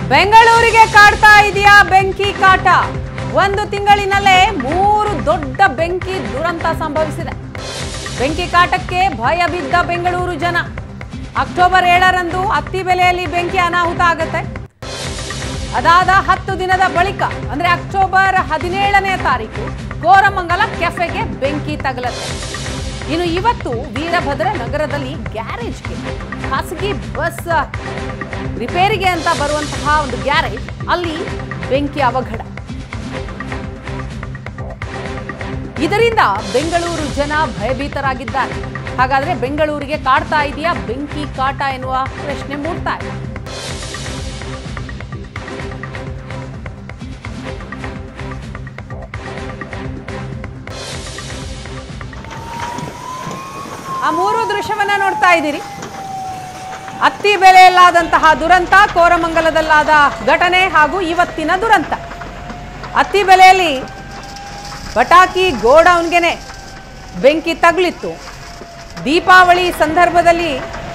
ಬೆಂಗಳೂರಿಗೆ ಕಾಡ್ತಾ ಇದೆಯಾ ಬೆಂಕಿ ಕಾಟ ಒಂದು ತಿಂಗಳಿನಲ್ಲೇ ಮೂರು ದೊಡ್ಡ ಬೆಂಕಿ ದುರಂತ ಸಂಭವಿಸಿದೆ ಬೆಂಕಿ ಕಾಟಕ್ಕೆ ಭಯ ಬಿದ್ದ ಬೆಂಗಳೂರು ಜನ ಅಕ್ಟೋಬರ್ ಏಳರಂದು ಹತ್ತಿ ಬೆಲೆಯಲ್ಲಿ ಬೆಂಕಿ ಅನಾಹುತ ಆಗುತ್ತೆ ಅದಾದ ಹತ್ತು ದಿನದ ಬಳಿಕ ಅಂದ್ರೆ ಅಕ್ಟೋಬರ್ ಹದಿನೇಳನೇ ತಾರೀಕು ಕೋರಮಂಗಲ ಕೆಫೆಗೆ ಬೆಂಕಿ ತಗಲತ್ತೆ ಇನ್ನು ಇವತ್ತು ವೀರಭದ್ರ ನಗರದಲ್ಲಿ ಗ್ಯಾರೇಜ್ಗೆ ಖಾಸಗಿ ಬಸ್ ರಿಪೇರಿಗೆ ಅಂತ ಬರುವಂತಹ ಒಂದು ಗ್ಯಾರೇಜ್ ಅಲ್ಲಿ ಬೆಂಕಿ ಅವಘಡ ಇದರಿಂದ ಬೆಂಗಳೂರು ಜನ ಭಯಭೀತರಾಗಿದ್ದಾರೆ ಹಾಗಾದ್ರೆ ಬೆಂಗಳೂರಿಗೆ ಕಾಡ್ತಾ ಇದೆಯಾ ಬೆಂಕಿ ಕಾಟ ಎನ್ನುವ ಪ್ರಶ್ನೆ ಮೂಡ್ತಾ ಇದೆ ಆ ಮೂರು ದೃಶ್ಯವನ್ನ ನೋಡ್ತಾ ಇದ್ದೀರಿ ಅತ್ತಿ ಬೆಲೆಯಲ್ಲಾದಂತಹ ದುರಂತ ಕೋರಮಂಗಲದಲ್ಲಾದ ಘಟನೆ ಹಾಗೂ ಇವತ್ತಿನ ದುರಂತ ಅತ್ತಿ ಬೆಲೆಯಲ್ಲಿ ಪಟಾಕಿ ಗೋಡೌನ್ಗೆನೆ ಬೆಂಕಿ ತಗುಲಿತ್ತು ದೀಪಾವಳಿ ಸಂದರ್ಭದಲ್ಲಿ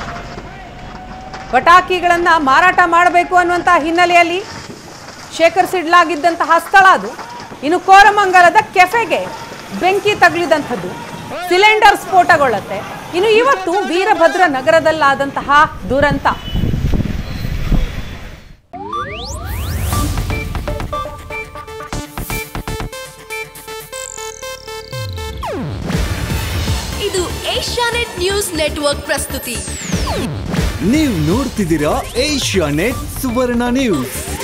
ಪಟಾಕಿಗಳನ್ನು ಮಾರಾಟ ಮಾಡಬೇಕು ಅನ್ನುವಂಥ ಹಿನ್ನೆಲೆಯಲ್ಲಿ ಶೇಖರಿಸಿಡ್ಲಾಗಿದ್ದಂತಹ ಸ್ಥಳ ಅದು ಇನ್ನು ಕೋರಮಂಗಲದ ಕೆಫೆಗೆ ಬೆಂಕಿ ತಗುಲಿದಂಥದ್ದು ಸಿಲಿಂಡರ್ ಸ್ಫೋಟಗೊಳ್ಳುತ್ತೆ ಇನ್ನು ಇವತ್ತು ವೀರಭದ್ರ ನಗರದಲ್ಲಾದಂತಹ ದುರಂತ ಇದು ಏಷ್ಯಾನೆಟ್ ನ್ಯೂಸ್ ನೆಟ್ವರ್ಕ್ ಪ್ರಸ್ತುತಿ ನೀವು ನೋಡ್ತಿದ್ದೀರಾ ಏಷ್ಯಾ ನೆಟ್ ಸುವರ್ಣ ನ್ಯೂಸ್